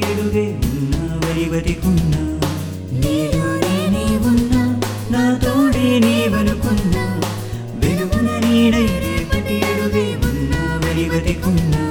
అడుగే ఉన్నా వరి బతికున్నా నీలోనే నీ ఉన్నా నా తోడే నీవనుకున్నా వెలుగున నీడై రేపటి అడుగే ఉన్నా వరి బతికున్నా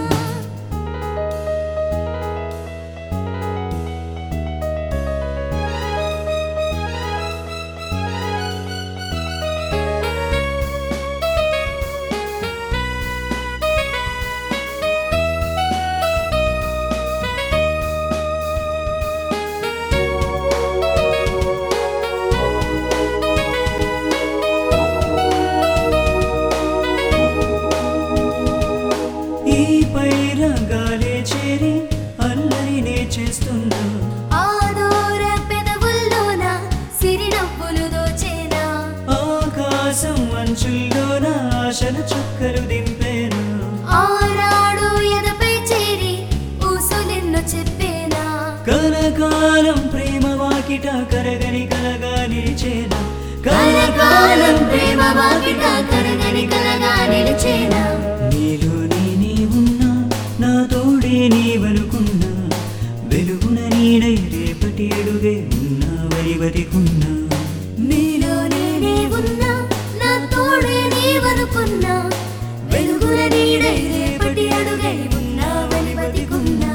ఈ పైరగాలే చేరి అల్లరినే చేస్తున్నా ఆదోర పెదవుల్లోన సిరినవ్వులు దోచేనా ఆకాశం అంచుల్లోన ఆశల చుక్కలు దింపేనా ఆనాడు ఎదపై చేరి ఊసులెన్నో చెప్పేనా కలకాలం ప్రేమ వాకిట కరగని కలగా నిలిచేనా కలకాలం ప్రేమ వాకిట కరగని కలగా నిలిచేనా నీలోనే నీ ఉన్నా నా తోడే నీవనుకున్నా వెలుగున నీడై రేపటి అడుగే ఉన్నా వరి బతికున్నా నీలోనే నీ ఉన్నా నా తోడే నీవనుకున్నా వెలుగుల నీడై రేపటి అడుగై ఉన్నా వలి బతికున్నా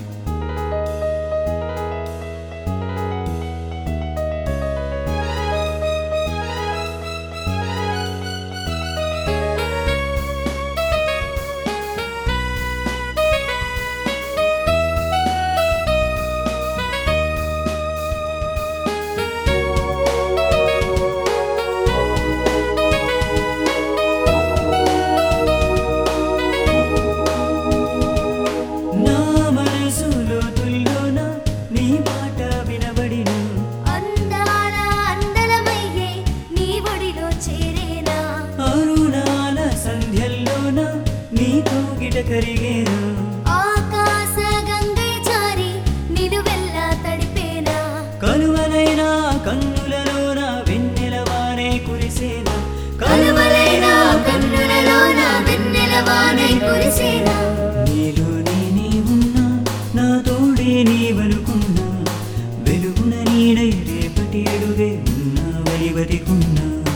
నా మనసు లోతుల్లోన నీ మాట వినబడిన అందాల అందలమయ్యే నీ ఒడిలో చేరేనా అరుణాల సంధ్యల్లోన నీ కోగిట కరిగేనా ఆకాశ గంగై జారి నిలువెల్లా తడిపేనా కలువలైన కన్నులలోన వెన్నెలవానే కురిసేనా కలువలైన కన్నులలోన వెన్నెలవానై కురిసేనా నీలోనే నీ ఉన్నా నా తోడే నీవనుకున్నా వెలుగున నీడై రేపటి అడుగే ఉన్నా వరి బతికున్నా